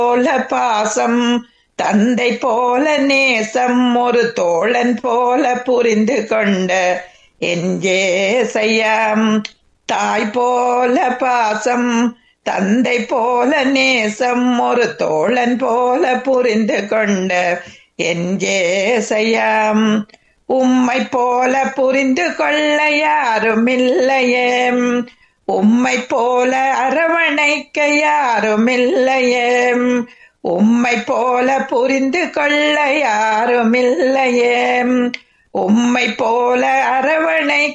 போல பாசம் தந்தை போல நேசம் ஒரு தோழன் போல புரிந்து கொண்ட எஞ்சேசையாம் தாய் போல பாசம் தந்தை போல நேசம் ஒரு தோழன் போல புரிந்து கொண்ட எஞ்சேசையாம் உம்மை போல புரிந்து கொள்ள யாரும் இல்லையே உம்மை போல அரவணைக்க யாரும் இல்லையே உம்மை போல புரிந்து கொள்ள யாரும் இல்லையே உம்மை போல அரவணை